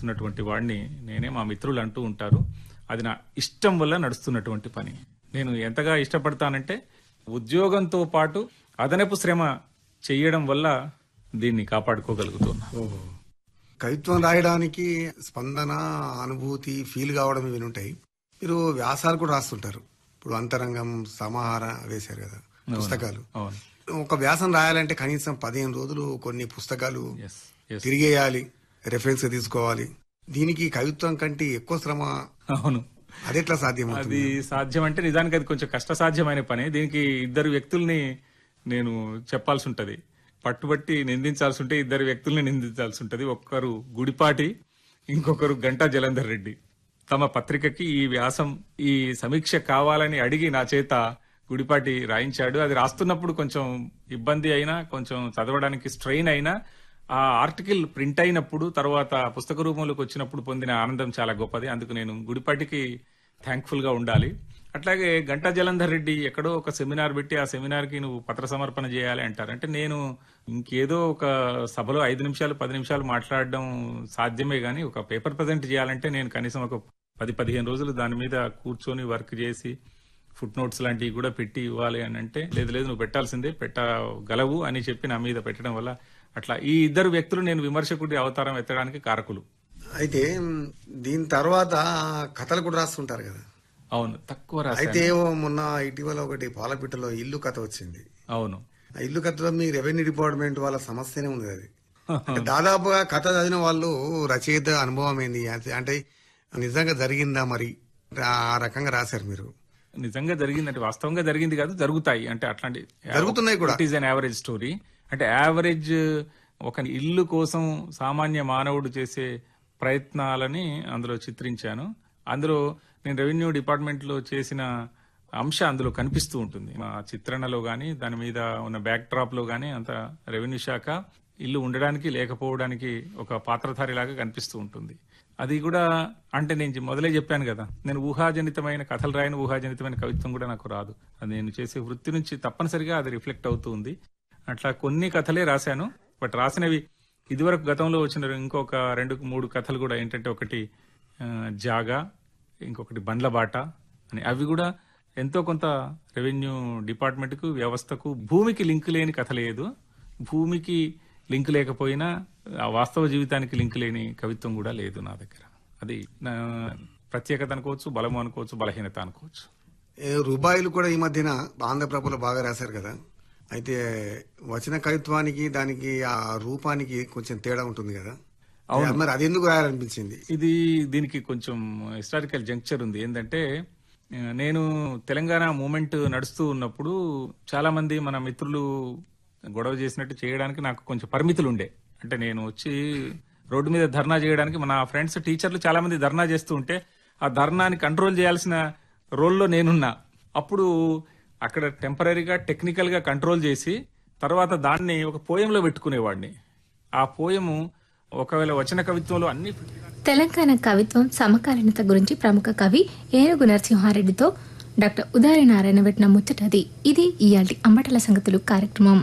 నడుస్తున్నటువంటి వాడిని నేనే మా మిత్రులు అంటూ ఉంటారు అది నా ఇష్టం వల్ల నడుస్తున్నటువంటి పని నేను ఎంతగా ఇష్టపడతానంటే ఉద్యోగంతో పాటు అదనపు శ్రమ చేయడం వల్ల దీన్ని కాపాడుకోగలుగుతున్నా ఓహో కవిత్వం రాయడానికి స్పందన అనుభూతి ఫీల్ కావడం ఇవి ఉంటాయి మీరు వ్యాసాలు కూడా రాస్తుంటారు ఇప్పుడు అంతరంగం సమాహార వేశారు కదా పుస్తకాలు అవును ఒక వ్యాసం రాయాలంటే కనీసం పదిహేను రోజులు కొన్ని పుస్తకాలు ఎస్ ఎస్ తిరిగేయాలి రెఫరెన్స్ తీసుకోవాలి దీనికి కవిత్వం కంటే ఎక్కువ శ్రమ అవును అదెట్లా సాధ్యమవుతుంది అది సాధ్యం అంటే నిజానికి అది కొంచెం కష్టసాధ్యమైన పని దీనికి ఇద్దరు వ్యక్తుల్ని నేను చెప్పాల్సి ఉంటది పట్టుబట్టి నిందించాల్సి ఉంటే ఇద్దరు వ్యక్తుల్ని నిందించాల్సి ఉంటది ఒక్కరు గుడిపాటి ఇంకొకరు గంటా జలంధర్ రెడ్డి తమ పత్రికకి ఈ వ్యాసం ఈ సమీక్ష కావాలని అడిగి నా చేత గుడిపాటి రాయించాడు అది రాస్తున్నప్పుడు కొంచెం ఇబ్బంది అయినా కొంచెం చదవడానికి స్ట్రెయిన్ అయినా ఆ ఆర్టికల్ ప్రింట్ అయినప్పుడు తర్వాత పుస్తక రూపంలోకి వచ్చినప్పుడు పొందిన ఆనందం చాలా గొప్పది అందుకు నేను గుడిపాటికి థ్యాంక్ఫుల్ గా ఉండాలి అట్లాగే గంటా జలంధర్ రెడ్డి ఎక్కడో ఒక సెమినార్ పెట్టి ఆ సెమినార్ కి నువ్వు పత్ర సమర్పణ చేయాలి అంటారు అంటే నేను ఇంకేదో ఒక సభలో ఐదు నిమిషాలు పది నిమిషాలు మాట్లాడడం సాధ్యమే గానీ ఒక పేపర్ ప్రజెంట్ చేయాలంటే నేను కనీసం ఒక పది పదిహేను రోజులు దాని మీద కూర్చొని వర్క్ చేసి ఫుట్ నోట్స్ లాంటివి కూడా పెట్టి ఇవ్వాలి అని అంటే లేదు లేదు నువ్వు పెట్టాల్సిందే పెట్టగలవు అని చెప్పి నా మీద పెట్టడం వల్ల అట్లా ఈ ఇద్దరు వ్యక్తులు నేను విమర్శకుడి అవతారం ఎత్తడానికి కారకులు అయితే మ్, దీని తర్వాత కథలు కూడా రాస్తుంటారు కదా అవును తక్కువ రాశాను అయితే ఓ మొన్న ఇటీవల ఒకటి పాలపిట్టలో ఇల్లు కథ వచ్చింది అవును ఆ ఇల్లు కథలో మీ రెవెన్యూ డిపార్ట్మెంట్ వాళ్ళ సమస్యనే ఉంది అది అంటే దాదాపుగా కథ చదివిన వాళ్ళు రచయిత అనుభవం ఏంది అంటే- అంటే నిజంగా జరిగిందా మరి ఆ రకంగా రాశారు మీరు నిజంగా జరిగిందంటే వాస్తవంగా జరిగింది కాదు జరుగుతాయి అంటే అట్లాంటి జరుగుతున్నాయి కూడా. It is an average story అంటే యావరేజ్ ఒక ఇల్లు కోసం సామాన్య మానవుడు చేసే ప్రయత్నాలని అందులో చిత్రించాను అందులో నేను రెవెన్యూ డిపార్ట్మెంట్ లో చేసిన అంశ అందులో కనిపిస్తూ ఉంటుంది మా చిత్రణలో గానీ దాని మీద ఉన్న బ్యాక్ డ్రాప్ లో గానీ అంత రెవెన్యూ శాఖ ఇల్లు ఉండడానికి లేకపోవడానికి ఒక పాత్రధారిలాగా కనిపిస్తూ ఉంటుంది అది కూడా అంటే నేను మొదలే చెప్పాను కదా నేను ఊహాజనితమైన కథలు రాయని ఊహాజనితమైన కవిత్వం కూడా నాకు రాదు అది నేను చేసే వృత్తి నుంచి తప్పనిసరిగా అది రిఫ్లెక్ట్ అవుతూ ఉంది అట్లా కొన్ని కథలే రాశాను బట్ రాసినవి ఇదివరకు గతంలో వచ్చిన ఇంకొక రెండు మూడు కథలు కూడా ఏంటంటే ఒకటి ఆ, జాగా ఇంకొకటి బండ్ల బాట అని అవి కూడా ఎంతో కొంత రెవెన్యూ డిపార్ట్మెంట్కు వ్యవస్థకు భూమికి లింక్ లేని కథ లేదు భూమికి లింక్ లేకపోయినా ఆ వాస్తవ జీవితానికి లింక్ లేని కవిత్వం కూడా లేదు నా దగ్గర అది నా ప్రత్యేకత అనుకోవచ్చు బలము అనుకోవచ్చు బలహీనత అనుకోవచ్చు ఏ రూబాయిలు కూడా ఈ మధ్యన ఆంధ్రప్రభలో బాగా రాశారు కదా అయితే వచన కవిత్వానికి దానికి ఆ రూపానికి కొంచెం తేడా ఉంటుంది కదా మరి అది ఎందుకు రాయాలనిపించింది ఇది దీనికి కొంచెం హిస్టారికల్ జంక్చర్ ఉంది ఏంటంటే ఆ, నేను తెలంగాణ మూమెంట్ నడుస్తూ ఉన్నప్పుడు చాలా మంది మన మిత్రులు గొడవ చేసినట్టు చేయడానికి నాకు కొంచెం పరిమితులు ఉండే అంటే నేను వచ్చి రోడ్డు మీద ధర్నా చేయడానికి మన ఫ్రెండ్స్ టీచర్లు చాలా మంది ధర్నా చేస్తూ ఉంటే ఆ ధర్నాని కంట్రోల్ చేయాల్సిన రోల్లో నేనున్నా అప్పుడు అక్కడ టెంపరీగా టెక్నికల్ గా కంట్రోల్ చేసి తర్వాత దాన్ని ఒక పోయంలో పెట్టుకునేవాడిని ఆ పోయము ఒకవేళ వచన కవిత్వంలో అన్ని తెలంగాణ కవిత్వం సమకాలీనత గురించి ప్రముఖ కవి ఏనుగు నరసింహారెడ్డితో డాక్టర్ ఉదారి నారాయణ పెట్టిన ముచ్చటది ఇది ఇయాల్టి అంబటల సంగతులు కార్యక్రమం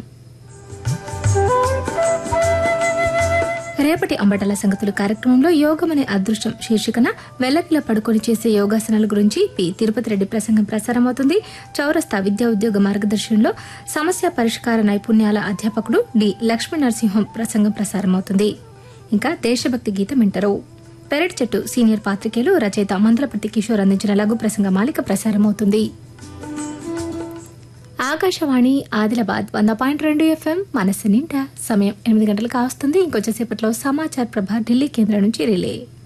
రేపటి అంబటల సంగతులు కార్యక్రమంలో యోగం అనే అదృష్టం శీర్షికన వెల్లకిల పడుకొని చేసే యోగాసనాల గురించి పి తిరుపతి రెడ్డి ప్రసంగం ప్రసారమవుతుంది చౌరస్తా విద్యా ఉద్యోగ మార్గదర్శనంలో సమస్య పరిష్కార నైపుణ్యాల అధ్యాపకుడు డి లక్ష్మీ నరసింహం ప్రసంగం ప్రసారమవుతుంది ఇంకా దేశభక్తి గీతం వింటారు పెరటి చెట్టు సీనియర్ పాత్రికేయులు రచయిత మందలపర్తి కిషోర్ అందించిన లఘు ప్రసంగ మాలిక ప్రసారమవుతుంది ఆకాశవాణి ఆదిలాబాద్ వంద పాయింట్ రెండు ఎఫ్ఎం మనస్సు నిండా సమయం ఎనిమిది గంటలకు కావస్తుంది ఇంకొంచెంసేపట్లో సమాచార్ ప్రభ ఢిల్లీ కేంద్రం నుంచి రిలే